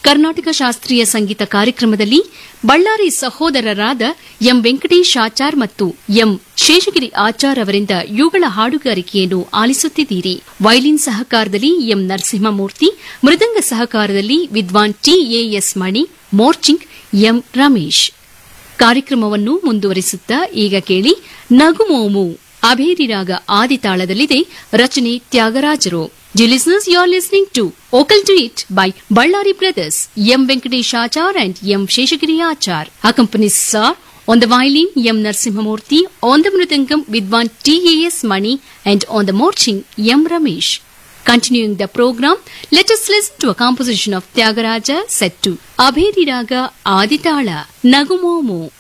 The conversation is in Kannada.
ಕರ್ನಾಟಕ ಶಾಸ್ತ್ರೀಯ ಸಂಗೀತ ಕಾರ್ಯಕ್ರಮದಲ್ಲಿ ಬಳ್ಳಾರಿ ಸಹೋದರರಾದ ಎಂ ವೆಂಕಟೇಶ್ ಆಚಾರ್ ಮತ್ತು ಎಂ ಶೇಷಗಿರಿ ಆಚಾರ್ ಅವರಿಂದ ಯುಗಳ ಹಾಡುಗಾರಿಕೆಯನ್ನು ಆಲಿಸುತ್ತಿದ್ದೀರಿ ವೈಲಿನ್ ಸಹಕಾರದಲ್ಲಿ ಎಂ ನರಸಿಂಹಮೂರ್ತಿ ಮೃದಂಗ ಸಹಕಾರದಲ್ಲಿ ವಿದ್ವಾನ್ ಟಿಎಎಸ್ ಮಣಿ ಮೋರ್ಚಿಂಗ್ ಎಂ ರಮೇಶ್ ಕಾರ್ಯಕ್ರಮವನ್ನು ಮುಂದುವರಿಸುತ್ತಾ ಈಗ ಕೇಳಿ ನಗುಮೋಮು ಅಭೇರಿ ರಾಗ ಆದಿತಾಳದಲ್ಲಿದೆ ರಚನೆ ತ್ಯಾಗರಾಜರು the listeners you are listening to vocal duet by Ballari brothers M Venkatesh Achar and M Seshagiri Achar accompanies are On the violin, M. Narsimhamurthy. On the mridangam, Vidwan T.A.S. Mani. And on the morching, M. Ramesh. Continuing the program, let us listen to a composition of Tyagaraja set to Abhedi Raga Aditala Nagumomu.